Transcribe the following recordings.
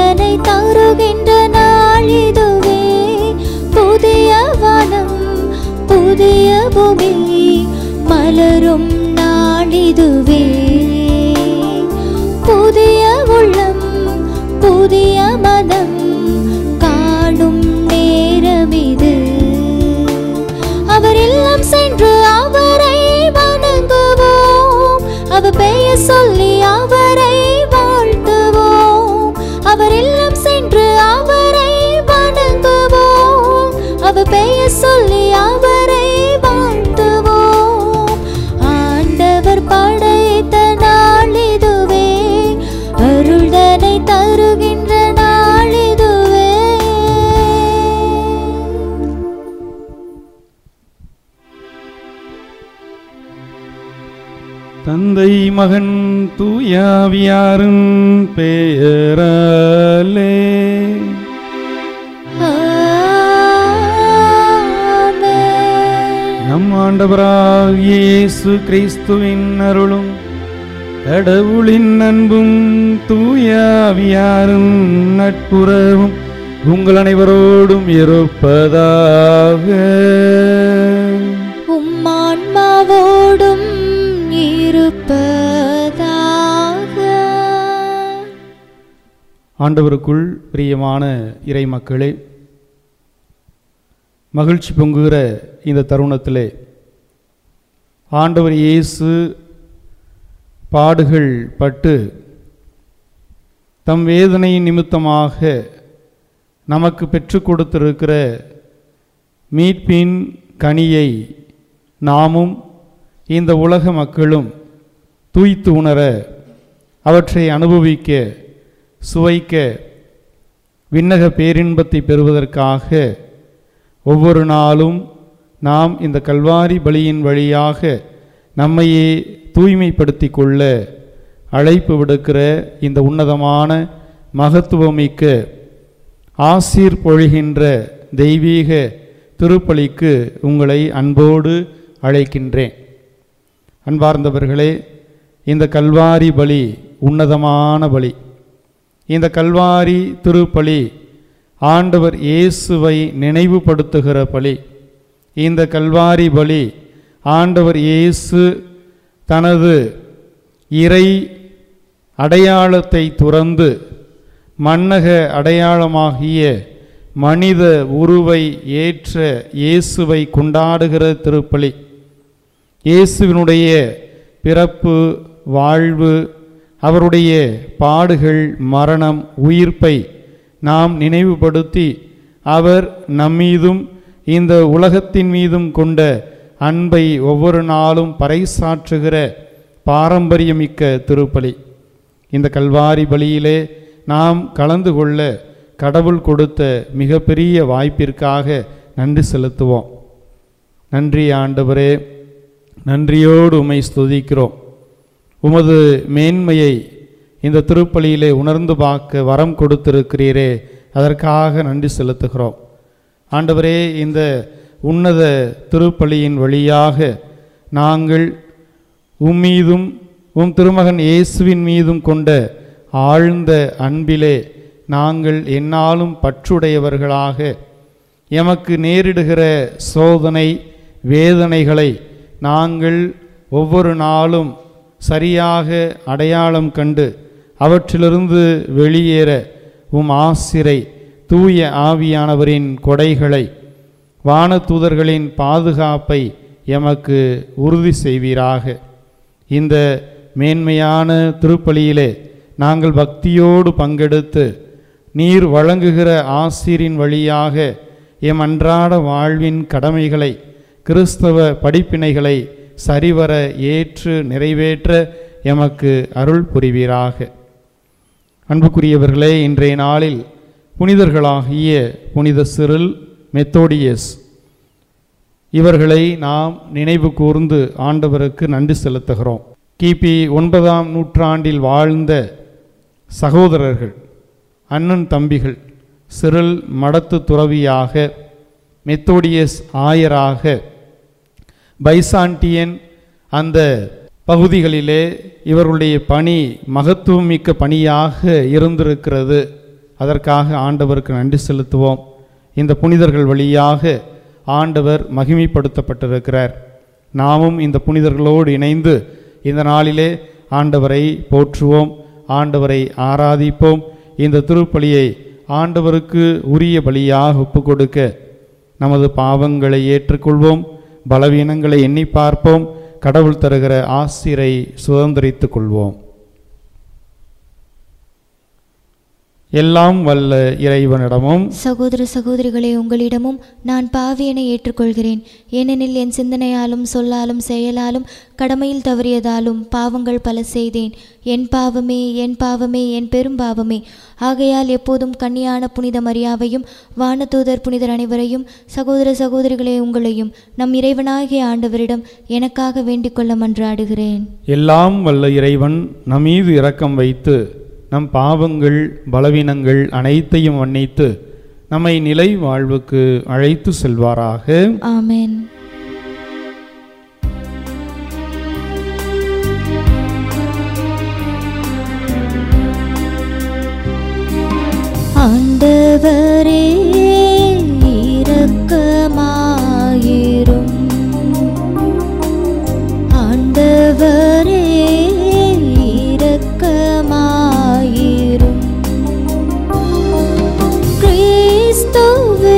அருள்தனை தருகின்ற நாளிதுவே புதிய வனம் புதிய பூமி மலரும் நாளிதுவே புதிய உள்ளம் புதிய மதம் காணும் நேரம் இது அவர் இல்லம் சென்று அவரை வணங்குவோம் அவர் பெயர் சொல்லி அவரை வாழ்த்துவோம் அவர் இல்லம் சென்று அவரை வணங்குவோம் அவர் பெயர் சொல்லி அவரை வாழ்த்துவோம் ஆண்டவர் படைத்த நாள் இதுவே அருள்தனை தருகின்ற நாள் இதுவே தந்தை மகன் தூயாவியாரும் பெயராலே ஆமென். நம் ஆண்டவராகிய இயேசு கிறிஸ்துவின் அருளும் கடவுளின் அன்பும் தூயாவியாரும் நட்புறவும் உங்கள் அனைவரோடும் இருப்பதாக உம் ஆன்மாவோடும் இருப்பதாக ஆண்டவருக்குள் பிரியமான இறை மக்களே மகிழ்ச்சி பொங்குகிற இந்த தருணத்திலே ஆண்டவர் இயேசு பாடுகள் பட்டு தம் வேதனையின் நிமித்தமாக நமக்கு பெற்றுக் கொடுத்திருக்கிற மீட்பின் கனியை நாமும் இந்த உலக மக்களும் தூய்த்து உணர அவற்றை அனுபவிக்க சுவைக்க விண்ணக பேரின்பத்தை பெறுவதற்காக ஒவ்வொரு நாளும் நாம் இந்த கல்வாரி பலியின் வழியாக நம்மையே தூய்மைப்படுத்தி கொள்ள அழைப்பு விடுக்கிற இந்த உன்னதமான மகத்துவமிக்க ஆசீர் பொழிகின்ற தெய்வீக திருப்பலிக்கு உங்களை அன்போடு அழைக்கின்றேன் அன்பார்ந்தவர்களே இந்த கல்வாரி பலி உன்னதமான பலி இந்த கல்வாரி திருப்பலி ஆண்டவர் இயேசுவை நினைவுபடுத்துகிற பலி இந்த கல்வாரி பலி ஆண்டவர் இயேசு தனது இறை அடையாளத்தை துறந்து மன்னக அடையாளமாகிய மனித உருவை ஏற்ற இயேசுவை கொண்டாடுகிற திருப்பலி இயேசுவினுடைய பிறப்பு வாழ்வு அவருடைய பாடுகள் மரணம் உயிர்ப்பை நாம் நினைவுபடுத்தி அவர் நம்மீதும் இந்த உலகத்தின் மீதும் கொண்ட அன்பை ஒவ்வொரு நாளும் பறைசாற்றுகிற பாரம்பரியமிக்க திருப்பலி இந்த கல்வாரி பலியிலே நாம் கலந்து கொள்ள கடவுள் கொடுத்த மிகப்பெரிய வாய்ப்பிற்காக நன்றி செலுத்துவோம் நன்றி ஆண்டவரே நன்றியோடு உமை ஸ்துதிக்கிறோம் உமது மேன்மையை இந்த திருப்பலியிலே உணர்ந்து பார்க்க வரம் கொடுத்திருக்கிறீரே அதற்காக நன்றி செலுத்துகிறோம் ஆண்டவரே இந்த உன்னத திருப்பலியின் வழியாக நாங்கள் உம்மீதும் உம் திருமகன் இயேசுவின் மீதும் கொண்ட ஆழ்ந்த அன்பிலே நாங்கள் எந்நாளும் பற்றுடையவர்களாக எமக்கு நேரிடுகிற சோதனை வேதனைகளை நாங்கள் ஒவ்வொரு நாளும் சரியாக அடையாளம் கண்டு அவற்றிலிருந்து வெளியேற உம் ஆசிரை தூய ஆவியானவரின் கொடைகளை வானதூதர்களின் பாதுகாப்பை எமக்கு உறுதி செய்வீராக இந்த மேன்மையான திருப்பலியிலே நாங்கள் பக்தியோடு பங்கெடுத்து நீர் வழங்குகிற ஆசிரின் வழியாக எம் அன்றாட வாழ்வின் கடமைகளை கிறிஸ்தவ படிப்பினைகளை சரிவர ஏற்று நிறைவேற்ற எமக்கு அருள் புரிவீராக அன்புக்குரியவர்களே இன்றைய நாளில் புனிதர்களாகிய புனித சிறில் மெத்தோடியஸ் இவர்களை நாம் நினைவு கூர்ந்து ஆண்டவருக்கு நன்றி செலுத்துகிறோம் கிபி ஒன்பதாம் நூற்றாண்டில் வாழ்ந்த சகோதரர்கள் அண்ணன் தம்பிகள் சிறில் மடத்து துறவியாக மெத்தோடியஸ் ஆயராக பைசாண்டியன் அந்த பகுதிகளிலே இவர்களுடைய பணி மகத்துவமிக்க பணியாக இருந்திருக்கிறது அதற்காக ஆண்டவருக்கு நன்றி செலுத்துவோம் இந்த புனிதர்கள் வழியாக ஆண்டவர் மகிமைப்படுத்தப்பட்டிருக்கிறார் நாமும் இந்த புனிதர்களோடு இணைந்து இந்த நாளிலே ஆண்டவரை போற்றுவோம் ஆண்டவரை ஆராதிப்போம் இந்த திருப்பலியை ஆண்டவருக்கு உரிய பலியாக ஒப்புக் கொடுக்க நமது பாவங்களை ஏற்றுக்கொள்வோம் பலவீனங்களை எண்ணி பார்ப்போம் கடவுள் தருகிற ஆசிரை சுதந்திரித்துக் கொள்வோம் எல்லாம் வல்ல இறைவனிடமும் சகோதர சகோதரிகளே உங்களிடமும் நான் பாவியனை ஏற்றுக்கொள்கிறேன் ஏனெனில் என் சிந்தனையாலும் சொல்லாலும் செயலாலும் கடமையில் தவறியதாலும் பாவங்கள் பல செய்தேன் என் பாவமே என் பாவமே என் பெரும் பாவமே ஆகையால் எப்போதும் கன்னியான புனித மரியாவையும் வானதூதர் புனிதர் அனைவரையும் சகோதர சகோதரிகளே உங்களையும் நம் இறைவனாகிய ஆண்டவரிடம் எனக்காக வேண்டிக் கொள்ள மன்றாடுகிறேன் எல்லாம் வல்ல இறைவன் நம் மீது இரக்கம் வைத்து நம் பாவங்கள் பலவீனங்கள் அனைத்தையும் மன்னித்து நம்மை நிலை வாழ்வுக்கு அழைத்து செல்வாராக ஆமென் ஆண்டவரே இரக்கமாயிரும் ஆண்டவரே இரக்கமாயிரும் கிறிஸ்துவே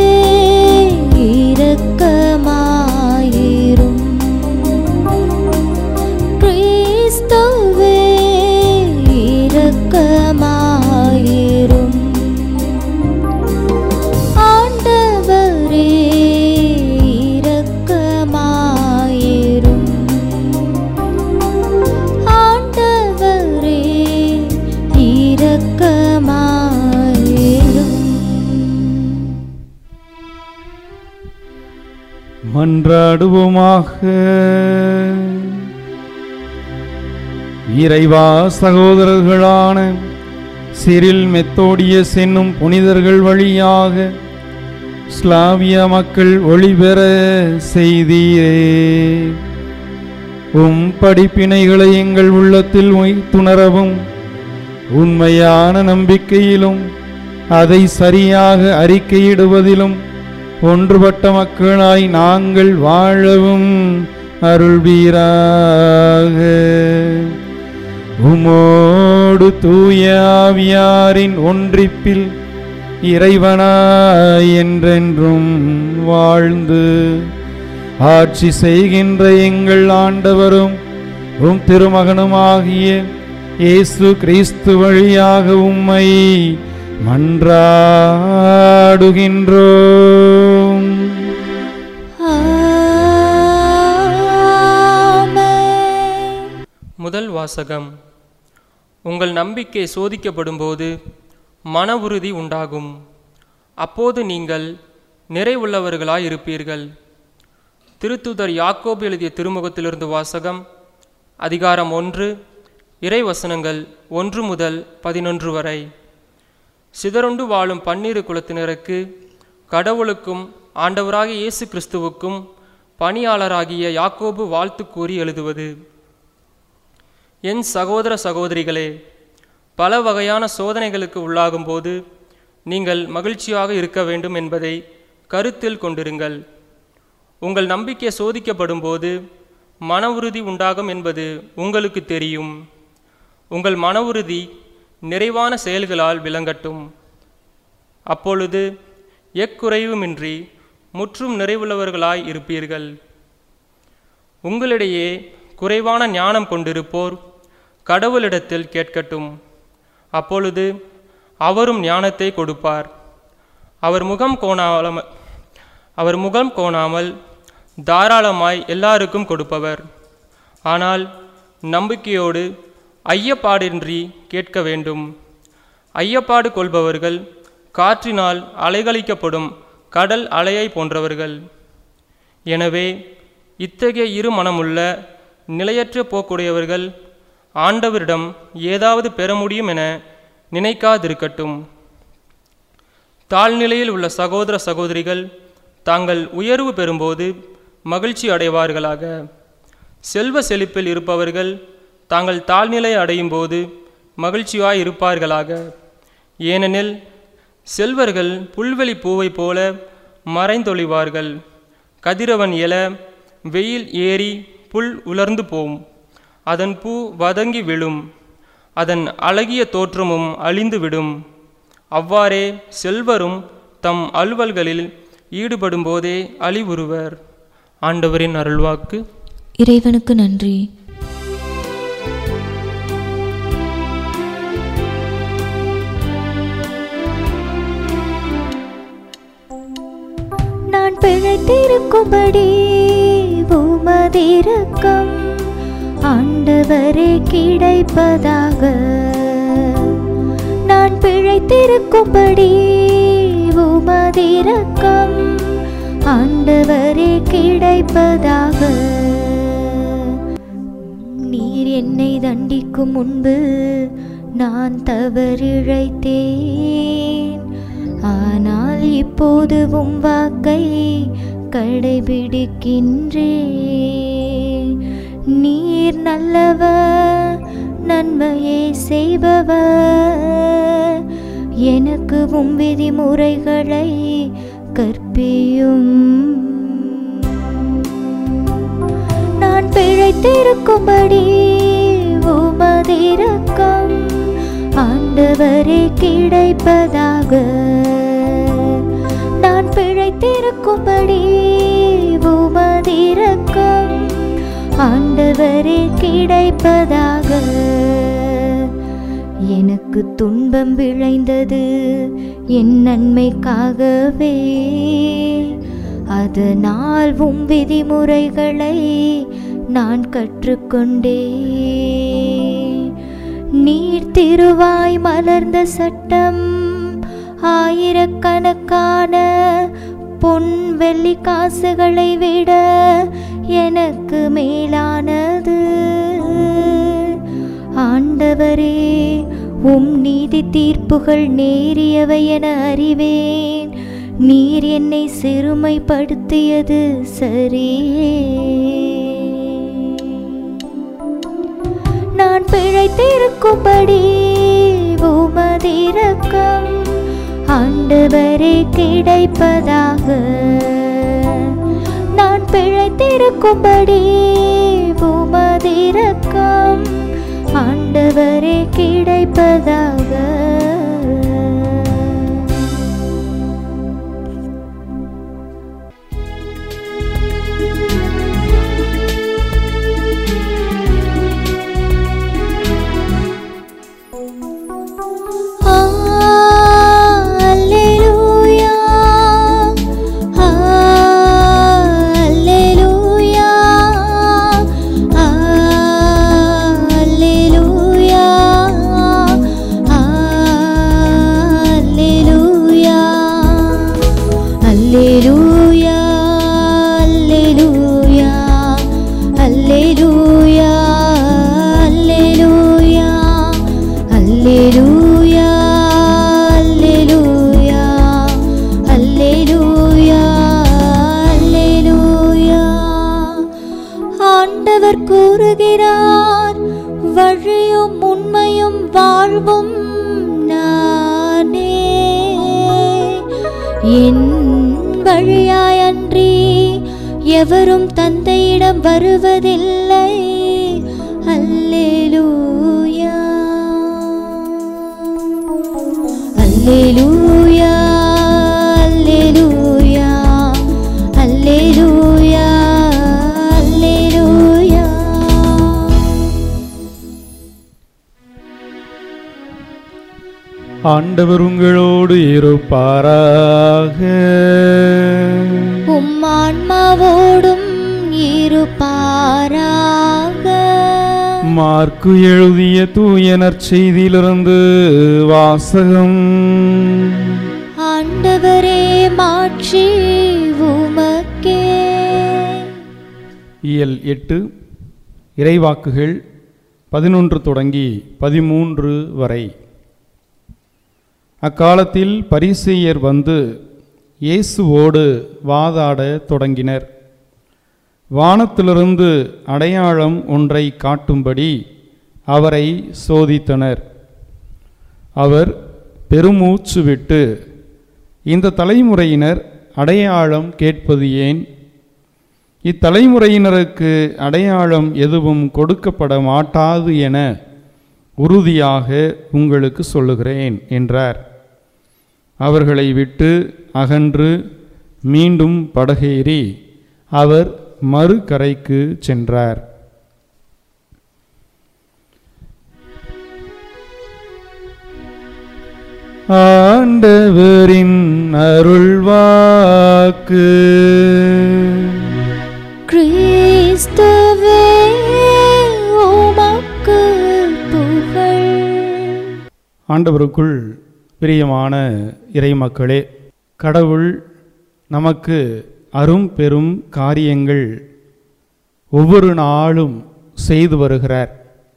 இரக்கமாயிரும் கிறிஸ்துவே இரக்கமாயிரும் ஆண்டவரே இரக்கமாயிரும் ஆண்டவரே இரக்கமாயிரும் மன்றாடுவோமாக இறைவா சகோதரர்களான சிறில் மெத்தோடியஸ் என்னும் புனிதர்கள் வழியாக ஸ்லாவிய மக்கள் ஒளிபெற செய்தீரே உம் படிப்பினைகளை எங்கள் உள்ளத்தில் துணரவும் உண்மையான நம்பிக்கையிலும் அதை சரியாக அறிக்கையிடுவதிலும் ஒன்றுபட்ட மக்களாய் நாங்கள் வாழவும் அருள்வீராக உமோடு தூய ஆவியாரின் ஒன்றிப்பில் இறைவனாய் என்றென்றும் வாழ்ந்து ஆட்சி செய்கின்ற எங்கள் ஆண்டவரும் உம் திருமகனுமாகிய இயேசு கிறிஸ்து வழியாக உம்மை மன்றாடுகின்றோம் ஆமென் முதல் வாசகம் உங்கள் நம்பிக்கை சோதிக்கப்படும்போது மன உறுதி உண்டாகும் அப்போது நீங்கள் நிறைவுள்ளவர்களாய் இருப்பீர்கள் திருத்துதர் யாக்கோபு எழுதிய திருமுகத்திலிருந்து வாசகம் அதிகாரம் ஒன்று இறைவசனங்கள் ஒன்று முதல் பதினொன்று வரை சிதறுண்டு வாழும் பன்னிரு குலத்தினருக்கு கடவுளுக்கும் ஆண்டவராகிய இயேசு கிறிஸ்துவுக்கும் பணியாளராகிய யாக்கோபு வாழ்த்து கூறி எழுதுவது என் சகோதர சகோதரிகளே பல வகையான சோதனைகளுக்கு உள்ளாகும்போது நீங்கள் மகிழ்ச்சியாக இருக்க வேண்டும் என்பதை கருத்தில் கொண்டிருங்கள் உங்கள் நம்பிக்கை சோதிக்கப்படும்போது மன உறுதி உண்டாகும் என்பது உங்களுக்கு தெரியும் உங்கள் மன உறுதி நிறைவான செயல்களால் விளங்கட்டும் அப்பொழுது எக்குறைவுமின்றி முற்றும் நிறைவுள்ளவர்களாய் இருப்பீர்கள் உங்களிடையே குறைவான ஞானம் கொண்டிருப்போர் கடவுளிடத்தில் கேட்கட்டும் அப்பொழுது அவரும் ஞானத்தை கொடுப்பார் அவர் முகம் கோணாம அவர் முகம் கோணாமல் தாராளமாய் எல்லாருக்கும் கொடுப்பவர் ஆனால் நம்பிக்கையோடு ஐயப்பாடின்றி கேட்க வேண்டும் ஐயப்பாடு கொள்பவர்கள் காற்றினால் அலைகழிக்கப்படும் கடல் அலையை போன்றவர்கள் எனவே இத்தகைய இரு மனமுள்ள நிலையற்ற போக்குடையவர்கள் ஆண்டவரிடம் ஏதாவது பெற முடியும் என நினைக்காதிருக்கட்டும் தாழ்நிலையில் உள்ள சகோதர சகோதரிகள் தாங்கள் உயர்வு பெறும்போது மகிழ்ச்சி அடைவார்களாக செல்வ செழிப்பில் இருப்பவர்கள் தாங்கள் தாழ்நிலை அடையும் போது மகிழ்ச்சியாய் இருப்பார்களாக ஏனெனில் செல்வர்கள் புல்வெளி பூவைப் போல மறைந்தொழிவார்கள் கதிரவன் எழ வெயில் ஏறி புல் உலர்ந்து போம் அதன் பூ வதங்கி விழும் அதன் அழகிய தோற்றமும் அழிந்துவிடும் அவ்வாறே செல்வரும் தம் அலுவல்களில் ஈடுபடும்போதே அழிவுறுவர் ஆண்டவரின் அருள்வாக்கு இறைவனுக்கு நன்றி நான் பிழைத்திருக்கும்படி உமதிரக்கம் ஆண்டவரே கிடைப்பதாக நான் பிழைத்திருக்கும்படி உமதிரக்கம் ஆண்டவரே கிடைப்பதாக நீர் என்னை தண்டிக்கும் முன்பு நான் தவறிழைத்தேன் ஆனால் இப்போது உம் வாக்கை கடைபிடிக்கின்றேன் நீர் நல்லவர் நன்மையை செய்பவர் எனக்கு உம் விதிமுறைகளை கற்பியும் நான் பிழைத்திருக்கும்படி உமதிரக்கம் ஆண்டவரே கிடைப்பதாக நான் பிழைத்திருக்கும்படி உமதிரக்கம் ஆண்டவரே கிடைப்பதாக எனக்கு துன்பம் விளைந்தது என் நன்மைக்காகவே அதனால் உம் விதிமுறைகளை நான் கற்றுக்கொண்டே நீர் திருவாய் மலர்ந்த சட்டம் ஆயிரக்கணக்கான பொன் வெள்ளி காசுகளை விட எனக்கு மேலானது ஆண்டவரே உம் நீதி தீர்ப்புகள் நேரியவை என அறிவேன் நீர் என்னை சிறுமைப்படுத்தியது சரியே நான் பிழைத்திருக்கும்படி உமதிரக்கம் ஆண்டவரே கிடைப்பதாக நான் பிழைத்திருக்கும்படி உமதிரக்கம் ஆண்டவரே கிடைப்பதாக Alleluia Alleluia Alleluia Alleluia Alleluia Alleluia Alleluia Alleluia Alleluia Alleluia Alleluia Alleluia ஆண்டவர் கூறுகிறார் வழியும் உண்மையும் வாழ்வும் நானே என் வழியாயன்றி எவரும் தந்தையிடம் வருவதில்லை அல்லேலூயா அல்லேலூயா அல்லேலூயா அல்லேலூயா அல்லேலூயா ஆண்டவர் உங்களோடு இருப்பாராக உம் ஆன்மாவோடும் இருப்பாராக மார்க்கு எழுதிய தூய நற்செய்தியிலிருந்து வாசகம் ஆண்டவரே மாட்சி உமக்கே இயல் எட்டு இறைவாக்குகள் பதினொன்று தொடங்கி பதிமூன்று வரை அக்காலத்தில் பரிசேயர் வந்து இயேசுவோடு வாதாடத் தொடங்கினர் வானத்திலிருந்து அடையாளம் ஒன்றை காட்டும்படி அவரை சோதித்தனர் அவர் பெருமூச்சு விட்டு இந்த தலைமுறையினர் அடையாளம் கேட்பது ஏன் இத்தலைமுறையினருக்கு அடையாளம் எதுவும் கொடுக்கப்பட மாட்டாது என உறுதியாக உங்களுக்கு சொல்லுகிறேன் என்றார் அவர்களை விட்டு அகன்று மீண்டும் படகேறி அவர் மறுகரைக்கு சென்றார் ஆண்டவரின் அருள்வாக்கு கிறிஸ்துவே உமக்கு புகழ் ஆண்டவருக்குள் பிரியமான இறைமக்களே கடவுள் நமக்கு அரும் பெரும் காரியங்கள் ஒவ்வொரு நாளும் செய்து வருகிறார்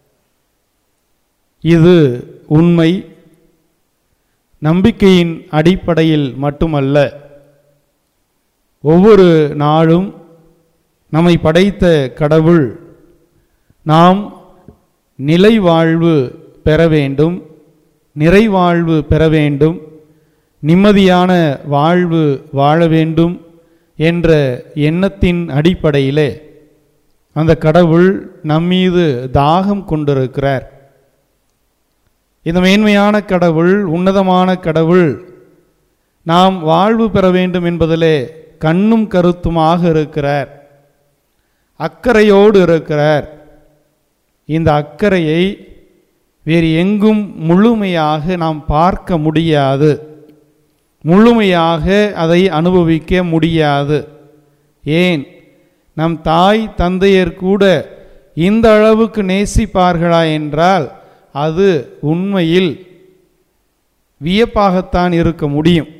இது உண்மை நம்பிக்கையின் அடிப்படையில் மட்டுமல்ல ஒவ்வொரு நாளும் நம்மை படைத்த கடவுள் நாம் நிலை வாழ்வு பெற வேண்டும் நிறைவாழ்வு பெற வேண்டும் நிம்மதியான வாழ்வு வாழ வேண்டும் என்ற எண்ணத்தின் அடிப்படையிலே அந்த கடவுள் நம்மீது தாகம் கொண்டிருக்கிறார் இந்த மேன்மையான கடவுள் உன்னதமான கடவுள் நாம் வாழ்வு பெற வேண்டும் என்பதிலே கண்ணும் கருத்துமாக இருக்கிறார் அக்கறையோடு இருக்கிறார் இந்த அக்கறையை வேறு எங்கும் முழுமையாக நாம் பார்க்க முடியாது முழுமையாக அதை அனுபவிக்க முடியாது ஏன் நம் தாய் தந்தையர் கூட இந்த அளவுக்கு நேசிப்பார்களா என்றால் அது உண்மையில் வியப்பாகத்தான் இருக்க முடியும்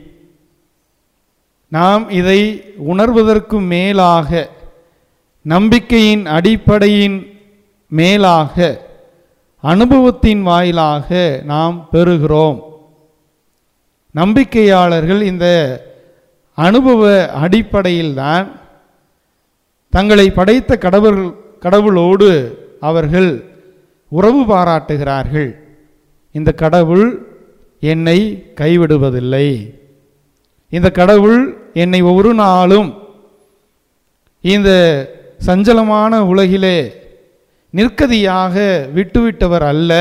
நாம் இதை உணர்வதற்கு மேலாக நம்பிக்கையின் அடிப்படையின் மேலாக அனுபவத்தின் வாயிலாக நாம் பெறுகிறோம் நம்பிக்கையாளர்கள் இந்த அனுபவ அடிப்படையில்தான் தங்களை படைத்த கடவுள் கடவுளோடு அவர்கள் உறவு பாராட்டுகிறார்கள் இந்த கடவுள் என்னை கைவிடுவதில்லை இந்த கடவுள் என்னை ஒரு நாளும் இந்த சஞ்சலமான உலகிலே நிற்கதியாக விட்டுவிட்டவர் அல்ல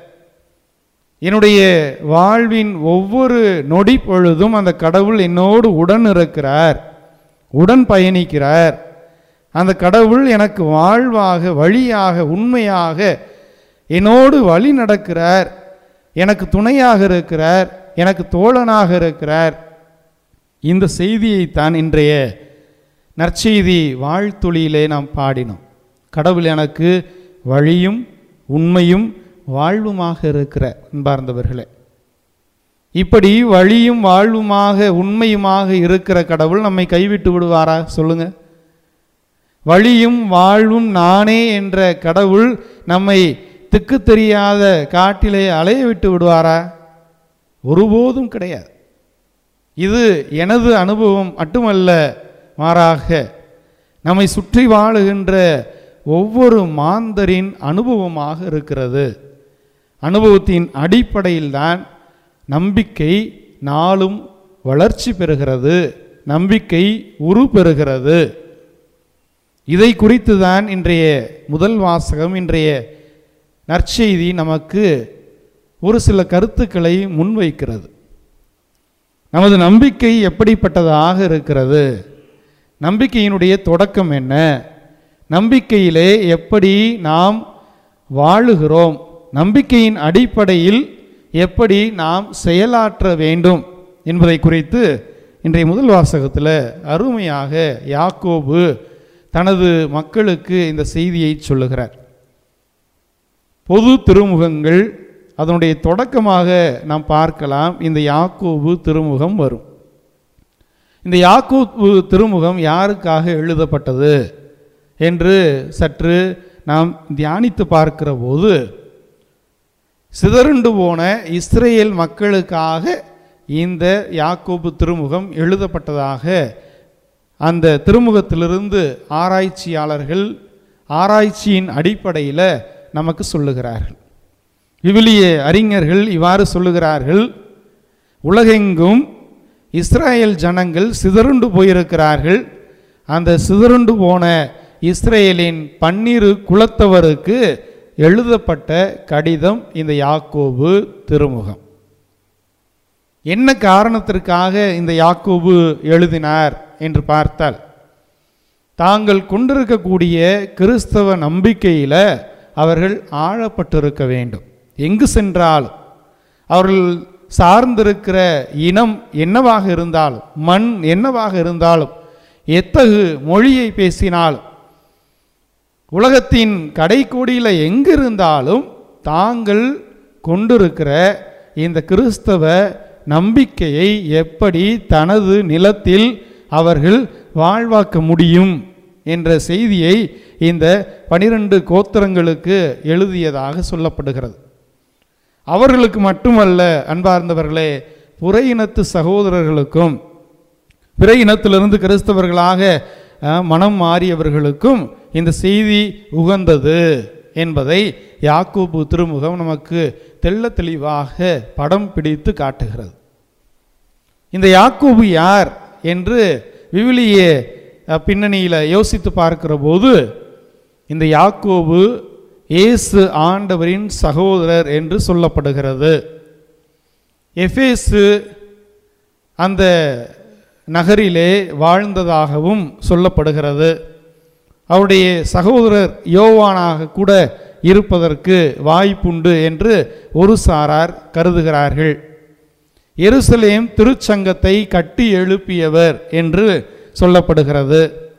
என்னுடைய வாழ்வின் ஒவ்வொரு நொடி பொழுதும் அந்த கடவுள் என்னோடு உடன் இருக்கிறார் உடன் பயணிக்கிறார் அந்த கடவுள் எனக்கு வாழ்வாக வழியாக உண்மையாக என்னோடு வழி நடக்கிறார் எனக்கு துணையாக இருக்கிறார் எனக்கு தோழனாக இருக்கிறார் இந்த செய்தியைத்தான் இன்றைய நற்செய்தி வாழ்த்துளியிலே நாம் பாடினோம் கடவுள் எனக்கு வழியும் உண்மையும் வாழ்வுமாக இருக்கிறார் அன்பார்ந்தவர்களே இப்படி வழியும் வாழ்வுமாக உண்மையுமாக இருக்கிற கடவுள் நம்மை கைவிட்டு விடுவாரா சொல்லுங்க வழியும் வாழ்வும் நானே என்ற கடவுள் நம்மை திக்கு தெரியாத காட்டிலே அலைய விட்டு விடுவாரா ஒருபோதும் கிடையாது இது எனது அனுபவம் மட்டுமல்ல மாறாக நம்மை சுற்றி வாழுகின்ற ஒவ்வொரு மாந்தரின் அனுபவமாக இருக்கிறது அனுபவத்தின் அடிப்படையில்தான் நம்பிக்கை நாளும் வளர்ச்சி பெறுகிறது நம்பிக்கை உரு பெறுகிறது இதை குறித்து தான் இன்றைய முதல் வாசகம் இன்றைய நற்செய்தி நமக்கு ஒரு சில கருத்துக்களை முன்வைக்கிறது நமது நம்பிக்கை எப்படிப்பட்டதாக இருக்கிறது நம்பிக்கையினுடைய தொடக்கம் என்ன நம்பிக்கையிலே எப்படி நாம் வாழுகிறோம் நம்பிக்கையின் அடிப்படையில் எப்படி நாம் செயலாற்ற வேண்டும் என்பதை குறித்து இன்றைய முதல் வாசகத்தில் அருமையாக யாக்கோபு தனது மக்களுக்கு இந்த செய்தியை சொல்லுகிறார் பொது திருமுகங்கள் அதனுடைய தொடக்கமாக நாம் பார்க்கலாம் இந்த யாக்கோபு திருமுகம் வரும் இந்த யாக்கோபு திருமுகம் யாருக்காக எழுதப்பட்டது என்று சற்று நாம் தியானித்து பார்க்கிற போது சிதறுண்டு போன இஸ்ரேல் மக்களுக்காக இந்த யாக்கோபு திருமுகம் எழுதப்பட்டதாக அந்த திருமுகத்திலிருந்து ஆராய்ச்சியாளர்கள் ஆராய்ச்சியின் அடிப்படையில் நமக்கு சொல்லுகிறார்கள் விவிலிய அறிஞர்கள் இவ்வாறு சொல்லுகிறார்கள் உலகெங்கும் இஸ்ராயேல் ஜனங்கள் சிதறுண்டு போயிருக்கிறார்கள் அந்த சிதறுண்டு போன இஸ்ரேலின் பன்னிரு குலத்தவருக்கு எழுதப்பட்ட கடிதம் இந்த யாக்கோபு திருமுகம் என்ன காரணத்திற்காக இந்த யாக்கோபு எழுதினார் என்று பார்த்தால் தாங்கள் கொண்டிருக்கக்கூடிய கிறிஸ்தவ நம்பிக்கையில் அவர்கள் ஆழப்பட்டிருக்க வேண்டும் எங்கு சென்றாலும் அவர்கள் சார்ந்திருக்கிற இனம் என்னவாக இருந்தாலும் மண் என்னவாக இருந்தாலும் எத்தகு மொழியை பேசினாலும் உலகத்தின் கடைக்கோடியில் எங்கிருந்தாலும் தாங்கள் கொண்டிருக்கிற இந்த கிறிஸ்தவ நம்பிக்கையை எப்படி தனது நிலத்தில் அவர்கள் வாழ்வாக்க முடியும் என்ற செய்தியை இந்த பனிரெண்டு கோத்திரங்களுக்கு எழுதியதாக சொல்லப்படுகிறது அவர்களுக்கு மட்டுமல்ல அன்பார்ந்தவர்களே புற இனத்து சகோதரர்களுக்கும் பிற இனத்திலிருந்து கிறிஸ்தவர்களாக அஹ், மனம் மாறியவர்களுக்கும் இந்த செய்தி உகந்தது என்பதை யாக்கோபு திருமுகம் நமக்கு தெள்ள தெளிவாக படம் பிடித்து காட்டுகிறது இந்த யாக்கோபு யார் என்று விவிலிய அஹ், பின்னணியில் யோசித்து பார்க்கிற போது இந்த யாக்கோபு இயேசு ஆண்டவரின் சகோதரர் என்று சொல்லப்படுகிறது எஃபேசு அந்த நகரிலே வாழ்ந்ததாகவும் சொல்லப்படுகிறது அவருடைய சகோதரர் யோவானாக கூட இருப்பதற்கு வாய்ப்புண்டு என்று ஒரு சாரார் கருதுகிறார்கள் எருசலேம் திருச்சங்கத்தை கட்டி எழுப்பியவர் என்று சொல்லப்படுகிறது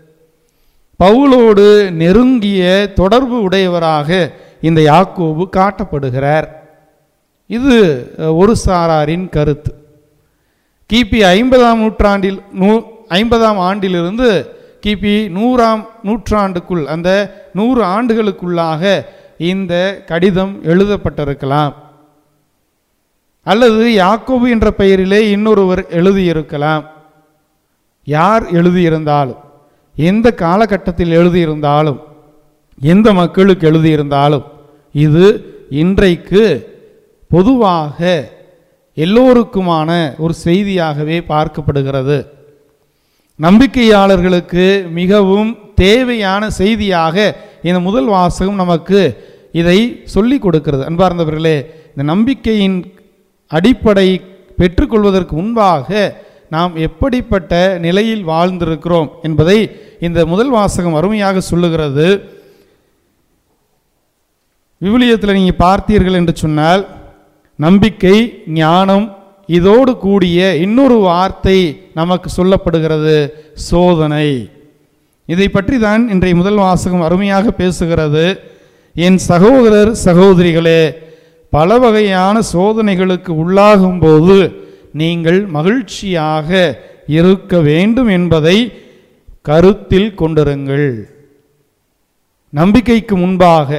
பவுலோடு நெருங்கிய தொடர்பு உடையவராக இந்த யாக்கோபு காட்டப்படுகிறார் இது அஹ், ஒரு சாராரின் கருத்து கிபி ஐம்பதாம் நூற்றாண்டில் நூ ஐம்பதாம் ஆண்டிலிருந்து கிபி நூறாம் நூற்றாண்டுக்குள் அந்த நூறு ஆண்டுகளுக்குள்ளாக இந்த கடிதம் எழுதப்பட்டிருக்கலாம் அல்லது யாக்கோபு என்ற பெயரிலே இன்னொருவர் எழுதியிருக்கலாம் யார் எழுதியிருந்தாலும் எந்த காலகட்டத்தில் எழுதியிருந்தாலும் எந்த மக்களுக்கு எழுதியிருந்தாலும் இது இன்றைக்கு பொதுவாக எல்லோருக்குமான ஒரு செய்தியாகவே பார்க்கப்படுகிறது நம்பிக்கையாளர்களுக்கு மிகவும் தேவையான செய்தியாக இந்த முதல் வாசகம் நமக்கு இதை சொல்லிக் கொடுக்கிறது அன்பார்ந்தவர்களே இந்த நம்பிக்கையின் அடிப்படை பெற்றுக்கொள்வதற்கு முன்பாக நாம் எப்படிப்பட்ட நிலையில் வாழ்ந்திருக்கிறோம் என்பதை இந்த முதல் வாசகம் அருமையாக சொல்லுகிறது விவிலியத்தில் நீங்கள் பார்த்தீர்கள் என்று சொன்னால் நம்பிக்கை ஞானம் இதோடு கூடிய இன்னொரு வார்த்தை நமக்கு சொல்லப்படுகிறது சோதனை இதை பற்றி தான் இன்றைய முதல் வாசகம் அருமையாக பேசுகிறது என் சகோதரர் சகோதரிகளே பல வகையான சோதனைகளுக்கு உள்ளாகும்போது நீங்கள் மகிழ்ச்சியாக இருக்க வேண்டும் என்பதை கருத்தில் கொண்டிருங்கள் நம்பிக்கைக்கு முன்பாக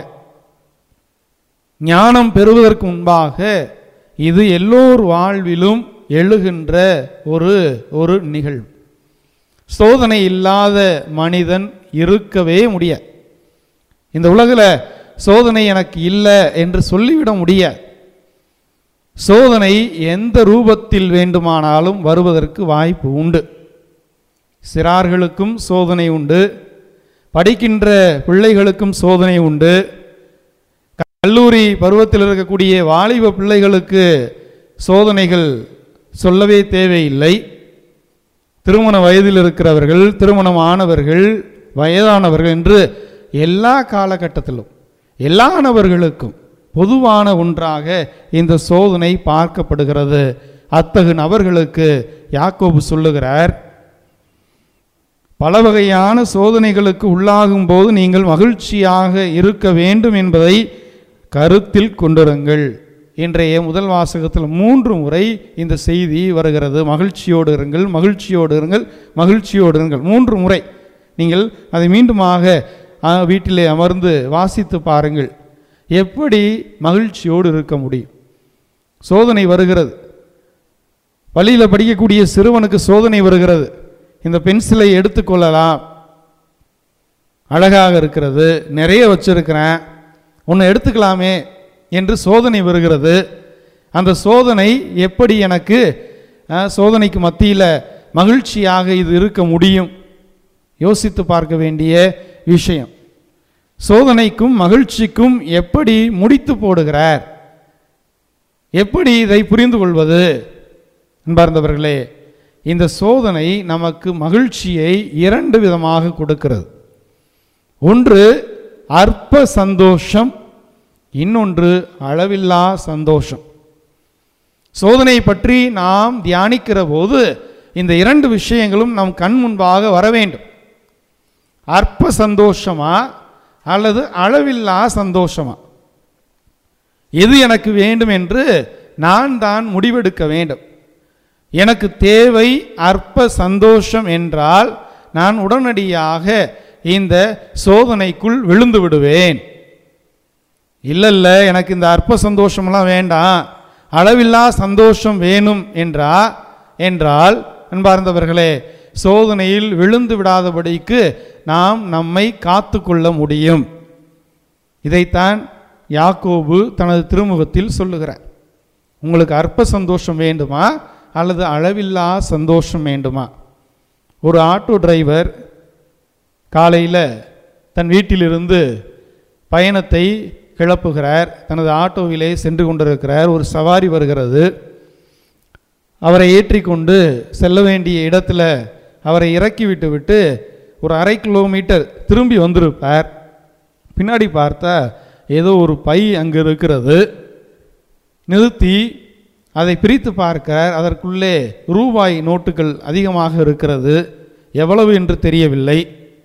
ஞானம் பெறுவதற்கு முன்பாக இது எல்லோர் வாழ்விலும் எழுகின்ற ஒரு ஒரு நிகழ்வு சோதனை இல்லாத மனிதன் இருக்கவே முடியாது இந்த உலகில் சோதனை எனக்கு இல்லை என்று சொல்லிவிட முடியாது சோதனை எந்த ரூபத்தில் வேண்டுமானாலும் வருவதற்கு வாய்ப்பு உண்டு சிறார்களுக்கும் சோதனை உண்டு படிக்கின்ற பிள்ளைகளுக்கும் சோதனை உண்டு கல்லூரி பருவத்தில் இருக்கக்கூடிய வாலிப பிள்ளைகளுக்கு சோதனைகள் சொல்லவே தேவையில்லை திருமண வயதில் இருக்கிறவர்கள் திருமணம் ஆனவர்கள் வயதானவர்கள் என்று எல்லா காலகட்டத்திலும் எல்லா நபர்களுக்கும் பொதுவான ஒன்றாக இந்த சோதனை பார்க்கப்படுகிறது அத்தகு நபர்களுக்கு யாக்கோபு சொல்லுகிறார் பல வகையான சோதனைகளுக்கு உள்ளாகும் போது நீங்கள் மகிழ்ச்சியாக இருக்க வேண்டும் என்பதை கருத்தில் கொண்டிருங்கள் இன்றைய முதல் வாசகத்தில் மூன்று முறை இந்த செய்தி வருகிறது மகிழ்ச்சியோடு இருங்கள் மகிழ்ச்சியோடு இருங்கள் மகிழ்ச்சியோடு இருங்கள் மூன்று முறை நீங்கள் அதை மீண்டுமாக ஆ, வீட்டிலே அமர்ந்து வாசித்து பாருங்கள் எப்படி மகிழ்ச்சியோடு இருக்க முடியும் சோதனை வருகிறது பள்ளியில் படிக்கக்கூடிய சிறுவனுக்கு சோதனை வருகிறது இந்த பென்சிலை எடுத்துக்கொள்ளலாம் அழகாக இருக்கிறது நிறைய வச்சிருக்கிறேன் ஒன்று எடுத்துக்கலாமே என்று சோதனை வருகிறது அந்த சோதனை எப்படி எனக்கு அஹ், சோதனைக்கு மத்தியில் மகிழ்ச்சியாக இது இருக்க முடியும் யோசித்து பார்க்க வேண்டிய விஷயம் சோதனைக்கும் மகிழ்ச்சிக்கும் எப்படி முடித்து போடுகிறார் எப்படி இதை புரிந்து கொள்வது அன்பார்ந்தவர்களே இந்த சோதனை நமக்கு மகிழ்ச்சியை இரண்டு விதமாக கொடுக்கிறது ஒன்று அற்ப சந்தோஷம் இன்னொன்று அளவில்லா சந்தோஷம் சோதனை பற்றி நாம் தியானிக்கிற போது இந்த இரண்டு விஷயங்களும் நம் கண் முன்பாக வர வேண்டும் அற்ப சந்தோஷமா அல்லது அளவில்லா சந்தோஷமா எது எனக்கு வேண்டும் என்று நான் தான் முடிவெடுக்க வேண்டும் எனக்கு தேவை அற்ப சந்தோஷம் என்றால் நான் உடனடியாக இந்த சோதனைக்குள் விழுந்து விடுவேன் இல்லை இல்லை எனக்கு இந்த அற்ப சந்தோஷமெல்லாம் வேண்டாம் அளவில்லா சந்தோஷம் வேணும் என்றா என்றால் அன்பார்ந்தவர்களே சோதனையில் விழுந்து விடாதபடிக்கு நாம் நம்மை காத்து கொள்ள முடியும் இதைத்தான் யாக்கோபு தனது திருமுகத்தில் சொல்லுகிறார் உங்களுக்கு அற்ப சந்தோஷம் வேண்டுமா அல்லது அளவில்லா சந்தோஷம் வேண்டுமா ஒரு ஆட்டோ டிரைவர் காலையில் தன் வீட்டிலிருந்து பயணத்தை கிளப்புகிறார் தனது ஆட்டோவிலே சென்று கொண்டிருக்கிறார் ஒரு சவாரி வருகிறது அவரை ஏற்றிக்கொண்டு செல்ல வேண்டிய இடத்துல அவரை இறக்கி விட்டு விட்டு ஒரு அரை கிலோமீட்டர் திரும்பி வந்திருப்பார் பின்னாடி பார்த்தா ஏதோ ஒரு பை அங்கு இருக்கிறது நிறுத்தி அதை பிரித்து பார்க்கிறார் அதற்குள்ளே ரூபாய் நோட்டுகள் அதிகமாக இருக்கிறது எவ்வளவு என்று தெரியவில்லை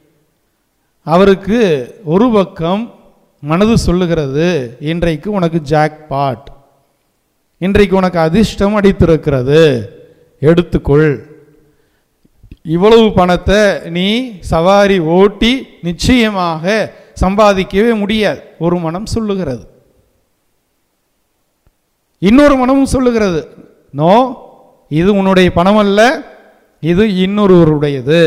அவருக்கு ஒரு பக்கம் மனது சொல்லுகிறது இன்றைக்கு உனக்கு ஜாக் பாட் இன்றைக்கு உனக்கு அதிர்ஷ்டம் அடித்திருக்கிறது எடுத்துக்கொள் இவ்வளவு பணத்தை நீ சவாரி ஓட்டி நிச்சயமாக சம்பாதிக்கவே முடியாது ஒரு மனம் சொல்லுகிறது இன்னொரு மனமும் சொல்லுகிறது நோ இது உன்னுடைய பணம் அல்ல இது இன்னொருவருடையது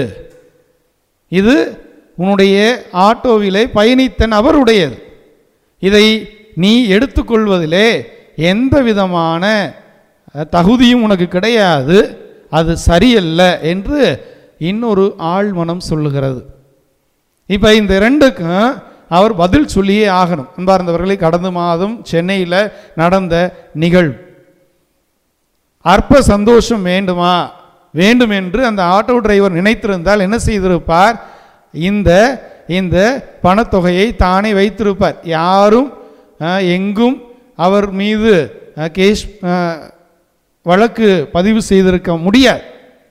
இது உன்னுடைய ஆட்டோவிலே பயணித்த நபருடையது இதை நீ எடுத்துக்கொள்வதிலே எந்த விதமான அஹ், தகுதியும் உனக்கு கிடையாது அது சரியல்ல என்று இன்னொரு ஆழ்மனம் சொல்லுகிறது இப்போ இந்த ரெண்டுக்கும் அவர் பதில் சொல்லியே ஆகணும் அன்பார்ந்தவர்களை கடந்த மாதம் சென்னையில் நடந்த நிகழ்வு அற்ப சந்தோஷம் வேண்டுமா வேண்டும் என்று அந்த ஆட்டோ டிரைவர் நினைத்திருந்தால் என்ன செய்திருப்பார் இந்த இந்த பணத்தொகையை தானே வைத்திருப்பார் யாரும் அஹ், எங்கும் அவர் மீது அஹ், கேஸ் அஹ், வழக்கு பதிவு செய்திருக்க முடியாது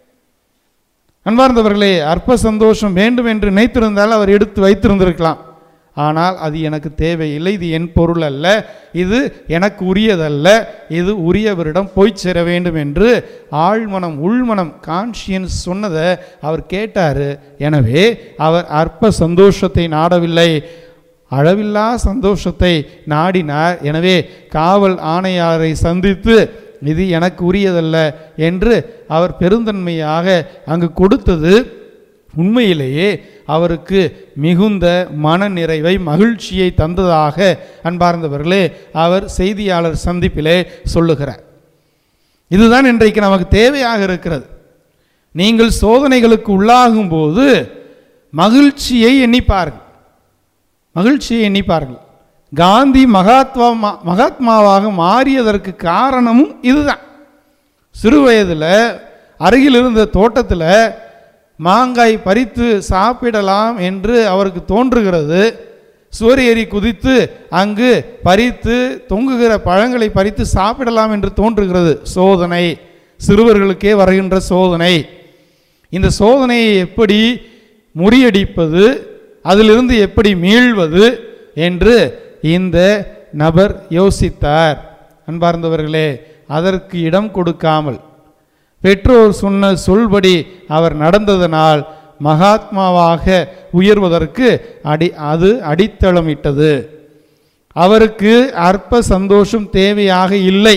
அன்பார்ந்தவர்களே அற்ப சந்தோஷம் வேண்டும் என்று நினைத்திருந்தால் அவர் எடுத்து வைத்திருந்திருக்கலாம் ஆனால் அது எனக்கு தேவையில்லை இது என் பொருள் அல்ல இது எனக்கு உரியதல்ல இது உரியவரிடம் போய் சேர வேண்டும் என்று ஆழ்மனம் உள்மனம் கான்ஷியன்ஸ் சொன்னதை அவர் கேட்டார் எனவே அவர் அற்ப சந்தோஷத்தை நாடவில்லை அளவில்லா சந்தோஷத்தை நாடினார் எனவே காவல் ஆணையாரை சந்தித்து இது எனக்கு உரியதல்ல என்று அவர் பெருந்தன்மையாக அங்கு கொடுத்தது உண்மையிலேயே அவருக்கு மிகுந்த மன நிறைவை மகிழ்ச்சியை தந்ததாக அன்பார்ந்தவர்களே அவர் செய்தியாளர் சந்திப்பிலே சொல்லுகிறார் இதுதான் இன்றைக்கு நமக்கு தேவையாக இருக்கிறது நீங்கள் சோதனைகளுக்கு உள்ளாகும் போது மகிழ்ச்சியை எண்ணிப்பார்கள் மகிழ்ச்சியை எண்ணிப்பார்கள் காந்தி மகாத்மா மகாத்மாவாக மாறியதற்கு காரணமும் இதுதான் சிறு வயதில் அருகில் இருந்த தோட்டத்தில் மாங்காய் பறித்து சாப்பிடலாம் என்று அவருக்கு தோன்றுகிறது சுவரேறி குதித்து அங்கு பறித்து தொங்குகிற பழங்களை பறித்து சாப்பிடலாம் என்று தோன்றுகிறது சோதனை சிறுவர்களுக்கே வருகின்ற சோதனை இந்த சோதனையை எப்படி முறியடிப்பது அதிலிருந்து எப்படி மீள்வது என்று இந்த நபர் யோசித்தார் அன்பார்ந்தவர்களே அதற்கு இடம் கொடுக்காமல் பெற்றோர் சொன்ன சொல்படி அவர் நடந்ததனால் மகாத்மாவாக உயர்வதற்கு அடி அது அடித்தளமிட்டது அவருக்கு அற்ப சந்தோஷம் தேவையாக இல்லை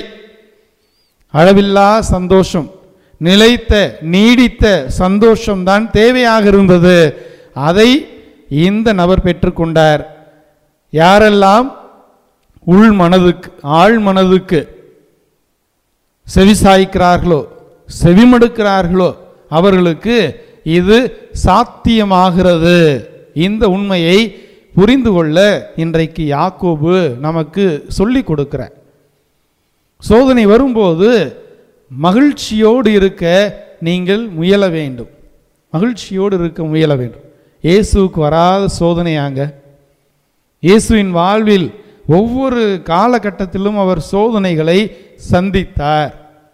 அளவில்லா சந்தோஷம் நிலைத்த நீடித்த சந்தோஷம்தான் தேவையாக இருந்தது அதை இந்த நபர் பெற்றுக்கொண்டார் யாரெல்லாம் உள் மனதுக்கு ஆழ் மனதுக்கு செவிசாய்க்கிறார்களோ செவிமடுக்கிறார்களோ அவர்களுக்கு இது சாத்தியமாகிறது இந்த உண்மையை புரிந்து கொள்ள இன்றைக்கு யாக்கோபு நமக்கு சொல்லி கொடுக்கிறார் சோதனை வரும்போது மகிழ்ச்சியோடு இருக்க நீங்கள் முயல வேண்டும் மகிழ்ச்சியோடு இருக்க முயல வேண்டும் இயேசுவுக்கு வராத சோதனையாங்க இயேசுவின் வாழ்வில் ஒவ்வொரு காலகட்டத்திலும் அவர் சோதனைகளை சந்தித்தார்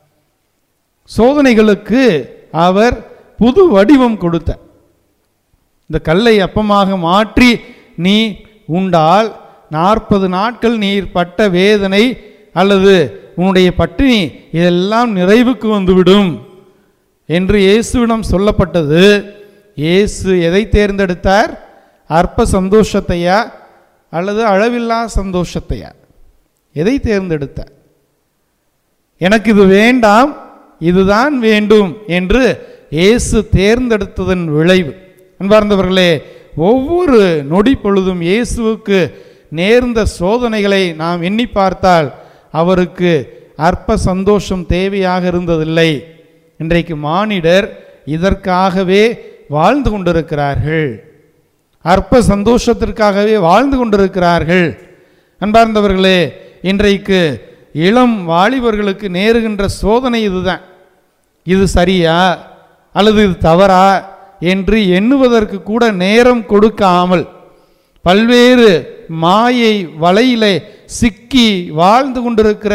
சோதனைகளுக்கு அவர் புது வடிவம் கொடுத்தார் இந்த கல்லை அப்பமாக மாற்றி நீ உண்டால் நாற்பது நாட்கள் நீர் பட்ட வேதனை அல்லது உன்னுடைய பட்டினி இதெல்லாம் நிறைவுக்கு வந்துவிடும் என்று இயேசுவிடம் சொல்லப்பட்டது இயேசு எதை தேர்ந்தெடுத்தார் அற்ப சந்தோஷத்தையா அல்லது அளவில்லா சந்தோஷத்தையா எதை தேர்ந்தெடுத்தார் எனக்கு இது வேண்டாம் இதுதான் வேண்டும் என்று இயேசு தேர்ந்தெடுத்ததன் விளைவு அன்பார்ந்தவர்களே ஒவ்வொரு நொடி பொழுதும் இயேசுவுக்கு நேர்ந்த சோதனைகளை நாம் எண்ணி பார்த்தால் அவருக்கு அற்ப சந்தோஷம் தேவையாக இருந்ததில்லை இன்றைக்கு மானிடர் இதற்காகவே வாழ்ந்து கொண்டிருக்கிறார்கள் அற்ப சந்தோஷத்திற்காகவே வாழ்ந்து கொண்டிருக்கிறார்கள் அன்பார்ந்தவர்களே இன்றைக்கு இளம் வாலிபர்களுக்கு நேருகின்ற சோதனை இதுதான் இது சரியா அல்லது இது தவறா என்று எண்ணுவதற்கு கூட நேரம் கொடுக்காமல் பல்வேறு மாயை வலையிலே சிக்கி வாழ்ந்து கொண்டிருக்கிற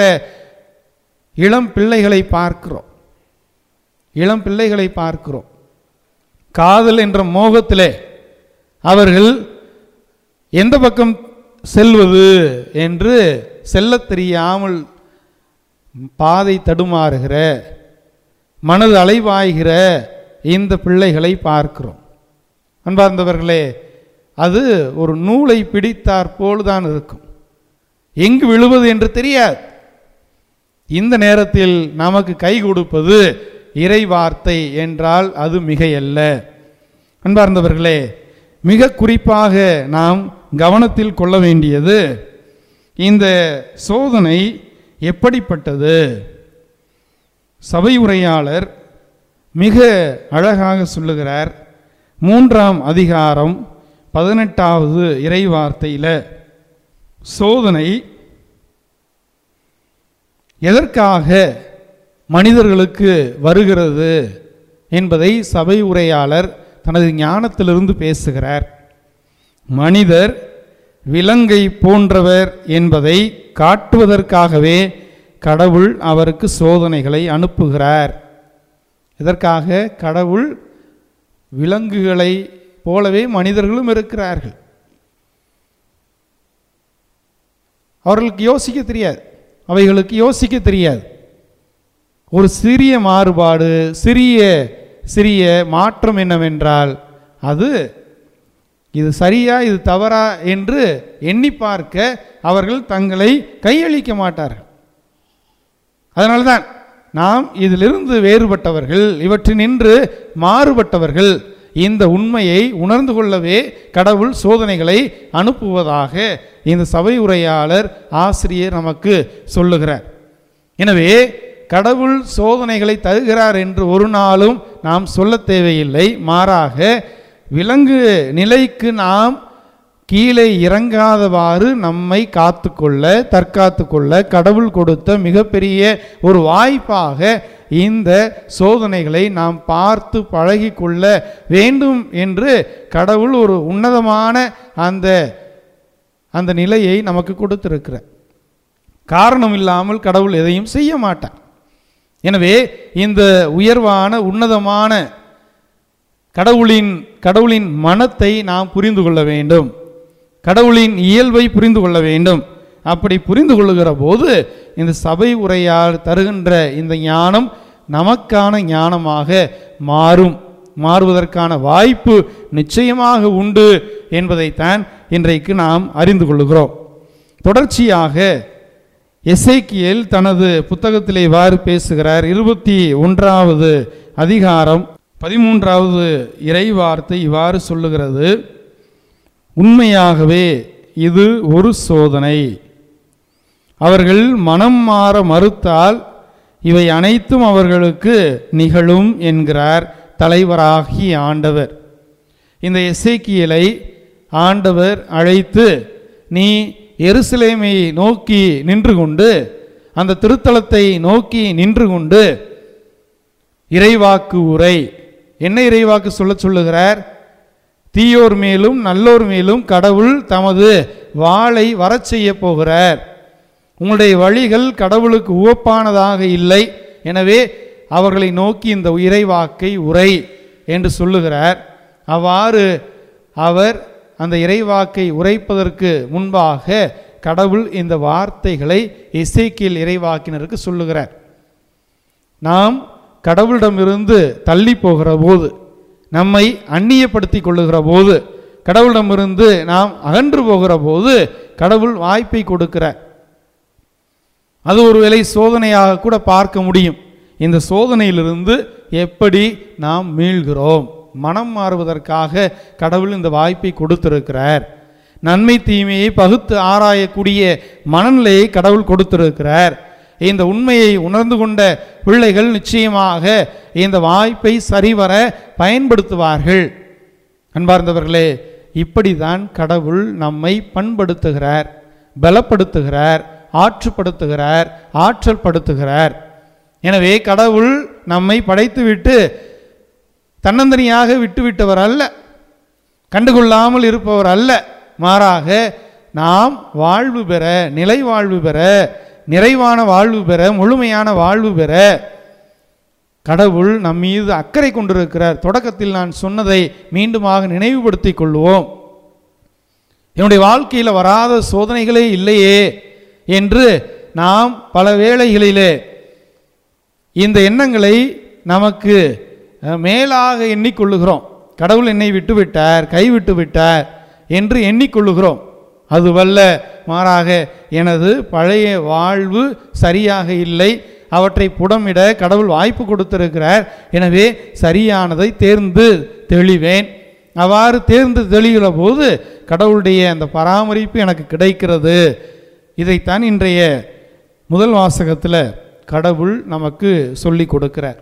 இளம் பிள்ளைகளை பார்க்கிறோம் இளம் பிள்ளைகளை பார்க்கிறோம் காதல் என்ற மோகத்திலே அவர்கள் எந்த பக்கம் செல்வது என்று செல்லத் தெரியாமல் பாதை தடுமாறுகிற மனது அலைவாய்கிற இந்த பிள்ளைகளை பார்க்கிறோம் அன்பார்ந்தவர்களே அது ஒரு நூலை பிடித்தாற் போல்தான் இருக்கும் எங்கு விழுவது என்று தெரியாது இந்த நேரத்தில் நமக்கு கை கொடுப்பது இறை வார்த்தை என்றால் அது மிகையல்ல அன்பார்ந்தவர்களே மிக குறிப்பாக நாம் கவனத்தில் கொள்ள வேண்டியது இந்த சோதனை எப்படிப்பட்டது சபை உரையாளர் மிக அழகாக சொல்லுகிறார் மூன்றாம் அதிகாரம் பதினெட்டாவது இறை வார்த்தையில் சோதனை எதற்காக மனிதர்களுக்கு வருகிறது என்பதை சபை உரையாளர் தனது ஞானத்திலிருந்து பேசுகிறார் மனிதர் விலங்கை போன்றவர் என்பதை காட்டுவதற்காகவே கடவுள் அவருக்கு சோதனைகளை அனுப்புகிறார் இதற்காக கடவுள் விலங்குகளை போலவே மனிதர்களும் இருக்கிறார்கள் அவர்களுக்கு யோசிக்க தெரியாது அவைகளுக்கு யோசிக்க தெரியாது ஒரு சிறிய மாறுபாடு சிறிய சிறிய மாற்றம் என்னவென்றால் அது இது சரியா இது தவறா என்று எண்ணி பார்க்க அவர்கள் தங்களை கையளிக்க மாட்டார்கள் அதனால்தான் நாம் இதிலிருந்து வேறுபட்டவர்கள் இவற்றினின்று மாறுபட்டவர்கள் இந்த உண்மையை உணர்ந்து கொள்ளவே கடவுள் சோதனைகளை அனுப்புவதாக இந்த சபை உரையாளர் ஆசிரியர் நமக்கு சொல்லுகிறார் எனவே கடவுள் சோதனைகளை தருகிறார் என்று ஒரு நாளும் நாம் சொல்ல தேவையில்லை மாறாக விலங்கு நிலைக்கு நாம் கீழே இறங்காதவாறு நம்மை காத்துக்கொள்ள தற்காத்து கொள்ள கடவுள் கொடுத்த மிகப்பெரிய ஒரு வாய்ப்பாக இந்த சோதனைகளை நாம் பார்த்து பழகி கொள்ள வேண்டும் என்று கடவுள் ஒரு உன்னதமான அந்த அந்த நிலையை நமக்கு கொடுத்திருக்கிறார் காரணம் இல்லாமல் கடவுள் எதையும் செய்ய மாட்டார் எனவே இந்த உயர்வான உன்னதமான கடவுளின் கடவுளின் மனத்தை நாம் புரிந்து கொள்ள வேண்டும் கடவுளின் இயல்பை புரிந்து கொள்ள வேண்டும் அப்படி புரிந்து கொள்ளுகிற போது இந்த சபை உரையால் தருகின்ற இந்த ஞானம் நமக்கான ஞானமாக மாறும் மாறுவதற்கான வாய்ப்பு நிச்சயமாக உண்டு என்பதைத்தான் இன்றைக்கு நாம் அறிந்து கொள்ளுகிறோம் தொடர்ச்சியாக எசேக்கியேல் தனது புத்தகத்திலே இவ்வாறு பேசுகிறார் இருபத்தி ஒன்றாவது அதிகாரம் பதிமூன்றாவது இறைவார்த்தை இவ்வாறு சொல்லுகிறது உண்மையாகவே இது ஒரு சோதனை அவர்கள் மனம் மாற மறுத்தால் இவை அனைத்தும் அவர்களுக்கு நிகழும் என்கிறார் தலைவராகிய ஆண்டவர் இந்த எசேக்கியலை ஆண்டவர் அழைத்து நீ எருசலேமை நோக்கி நின்று கொண்டு அந்த திருத்தலத்தை நோக்கி நின்று கொண்டு இறைவாக்கு உரை என்ன இறைவாக்கு சொல்ல சொல்லுகிறார் தீயோர் மேலும் நல்லோர் மேலும் கடவுள் தமது வாளை வரச் செய்ய போகிறார் உங்களுடைய வழிகள் கடவுளுக்கு உவப்பானதாக இல்லை எனவே அவர்களை நோக்கி இந்த இறைவாக்கை உரை என்று சொல்லுகிறார் அவ்வாறு அவர் அந்த இறைவாக்கை உரைப்பதற்கு முன்பாக கடவுள் இந்த வார்த்தைகளை இசைக்கியல் இறைவாக்கினருக்கு சொல்லுகிறார் நாம் கடவுளிடமிருந்து தள்ளி போகிற போது நம்மை அந்நியப்படுத்தி கொள்ளுகிற போது கடவுளிடமிருந்து நாம் அகன்று போகிற போது கடவுள் வாய்ப்பை கொடுக்கிறார் அது ஒருவேளை சோதனையாக கூட பார்க்க முடியும் இந்த சோதனையிலிருந்து எப்படி நாம் மீள்கிறோம் மனம் மாறுவதற்காக கடவுள் இந்த வாய்ப்பை கொடுத்திருக்கிறார் நன்மை தீமையை பகுத்து ஆராயக்கூடிய மனநிலையை கடவுள் கொடுத்திருக்கிறார் இந்த உண்மையை உணர்ந்து கொண்ட பிள்ளைகள் நிச்சயமாக இந்த வாய்ப்பை சரிவர பயன்படுத்துவார்கள் அன்பார்ந்தவர்களே இப்படிதான் கடவுள் நம்மை பண்படுத்துகிறார் பலப்படுத்துகிறார் ஆற்றுப்படுத்துகிறார் ஆற்றல் படுத்துகிறார் எனவே கடவுள் நம்மை படைத்துவிட்டு தன்னந்தனியாக விட்டுவிட்டவர் அல்ல கண்டுகொள்ளாமல் இருப்பவர் அல்ல மாறாக நாம் வாழ்வு பெற நிலை வாழ்வு பெற நிறைவான வாழ்வு பெற முழுமையான வாழ்வு பெற கடவுள் நம் மீது அக்கறை கொண்டிருக்கிறார் தொடக்கத்தில் நான் சொன்னதை மீண்டுமாக நினைவுபடுத்திக் கொள்வோம் என்னுடைய வாழ்க்கையில் வராத சோதனைகளே இல்லையே என்று நாம் பல வேளைகளிலே இந்த எண்ணங்களை நமக்கு அஹ், மேலாக எண்ணிக்கொள்ளுகிறோம் கடவுள் என்னை விட்டு விட்டார் கைவிட்டு விட்டார் என்று எண்ணிக்கொள்ளுகிறோம் அதுவல்ல மாறாக எனது பழைய வாழ்வு சரியாக இல்லை அவற்றை புடமிட கடவுள் வாய்ப்பு கொடுத்திருக்கிறார் எனவே சரியானதை தேர்ந்து தெளிவேன் அவ்வாறு தேர்ந்து தெளிகிற போது கடவுளுடைய அந்த பராமரிப்பு எனக்கு கிடைக்கிறது இதைத்தான் இன்றைய முதல் வாசகத்தில் கடவுள் நமக்கு சொல்லி கொடுக்கிறார்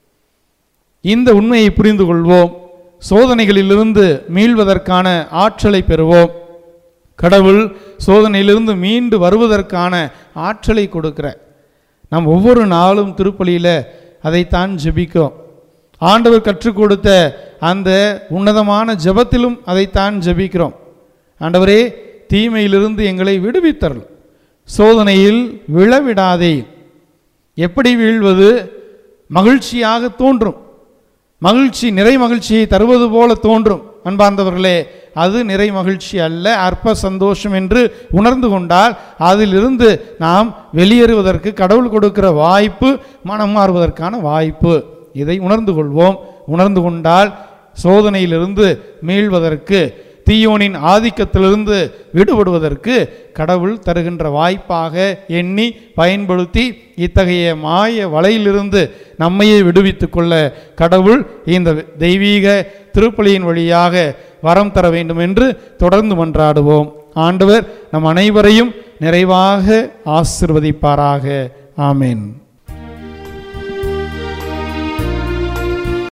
இந்த உண்மையை புரிந்து கொள்வோம் சோதனைகளிலிருந்து மீள்வதற்கான ஆற்றலை பெறுவோம் கடவுள் சோதனையிலிருந்து மீண்டு வருவதற்கான ஆற்றலை கொடுக்கிறார் நாம் ஒவ்வொரு நாளும் திருப்பலியில் அதைத்தான் ஜெபிக்கிறோம் ஆண்டவர் கற்றுக் கொடுத்த அந்த உன்னதமான ஜெபத்திலும் அதைத்தான் ஜெபிக்கிறோம் ஆண்டவரே தீமையிலிருந்து எங்களை விடுவித்தருள் சோதனையில் விழவிடாதே எப்படி வீழ்வது மகிழ்ச்சியாக தோன்றும் மகிழ்ச்சி நிறை மகிழ்ச்சியை தருவது போல தோன்றும் அன்பார்ந்தவர்களே அது நிறை மகிழ்ச்சி அல்ல அற்ப சந்தோஷம் என்று உணர்ந்து கொண்டால் அதிலிருந்து நாம் வெளியேறுவதற்கு கடவுள் கொடுக்கிற வாய்ப்பு மனம் மாறுவதற்கான வாய்ப்பு இதை உணர்ந்து கொள்வோம் உணர்ந்து கொண்டால் சோதனையிலிருந்து மீள்வதற்கு தீயோனின் ஆதிக்கத்திலிருந்து விடுபடுவதற்கு கடவுள் தருகின்ற வாய்ப்பாக எண்ணி பயன்படுத்தி இத்தகைய மாய வலையிலிருந்து நம்மையே விடுவித்துக் கொள்ள கடவுள் இந்த தெய்வீக திருப்பலியின் வழியாக வரம் தர வேண்டும் என்று தொடர்ந்து மன்றாடுவோம் ஆண்டவர் நம் அனைவரையும் நிறைவாக ஆசிர்வதிப்பாராக ஆமென்